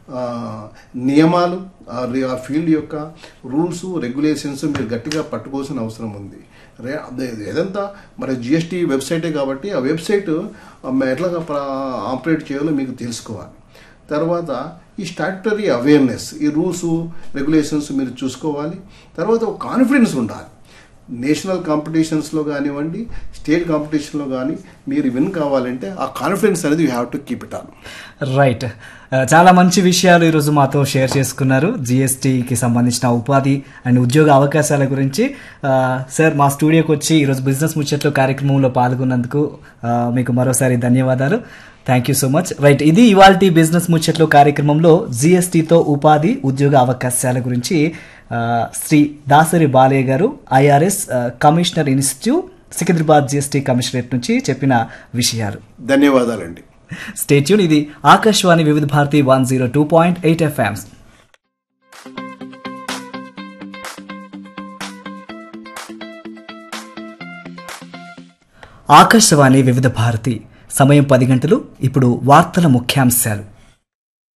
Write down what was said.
ఆ, నియమాలు ఆ రి- ఆ ఫీల్డ్ యొక్క రూల్స్ రెగ్యులేషన్స్ మీరు గట్టిగా పట్టుకోవాల్సిన అవసరం ఉంది రే అదే- ఏదంతా మరి జిఎస్టీ వెబ్సైటే కాబట్టి ఆ వెబ్సైట్ ఎట్లా ఆపరేట్ చేయాలో మీకు తెలుసుకోవాలి తర్వాత ఈ స్టాట్యుటరీ అవేర్నెస్ ఈ రూల్స్ రెగ్యులేషన్స్ మీరు చూసుకోవాలి తర్వాత ఒక కాన్ఫిడెన్స్ ఉండాలి నేషనల్ కాంపిటీషన్స్లో కానివ్వండి స్టేట్ కాంపిటీషన్లో కానీ మీరు విన్ కావాలంటే ఆ కాన్ఫిడెన్స్ అనేది you have to keep it on right ఆ, చాలా మంచి విషయాలు ఈరోజు మాతో షేర్ చేసుకున్నారు జిఎస్టీకి సంబంధించిన ఉపాధి అండ్ ఉద్యోగ అవకాశాల గురించి ఆ, సార్ మా స్టూడియోకి వచ్చి ఈరోజు బిజినెస్ ముచ్చట్లు కార్యక్రమంలో పాల్గొన్నందుకు ఆ, మీకు మరోసారి ధన్యవాదాలు thank you so much right ఇది ఇవాళ బిజినెస్ ముచ్చట్లు కార్యక్రమంలో జిఎస్టీతో ఉపాధి ఉద్యోగ అవకాశాల గురించి ఆ, శ్రీ దాసరి బాలయ్య గారు ఐఆర్ఎస్ ఆ, commissioner institute Secunderabad GST commissionerate నుంచి చెప్పిన విషయాలు ధన్యవాదాలండి స్టేట్యూన్ ఇది Akashvani Vividh Bharati one zero two point eight FM Akashvani Vividh Bharati సమయం పది గంటలు ఇప్పుడు వార్తల ముఖ్యాంశాలు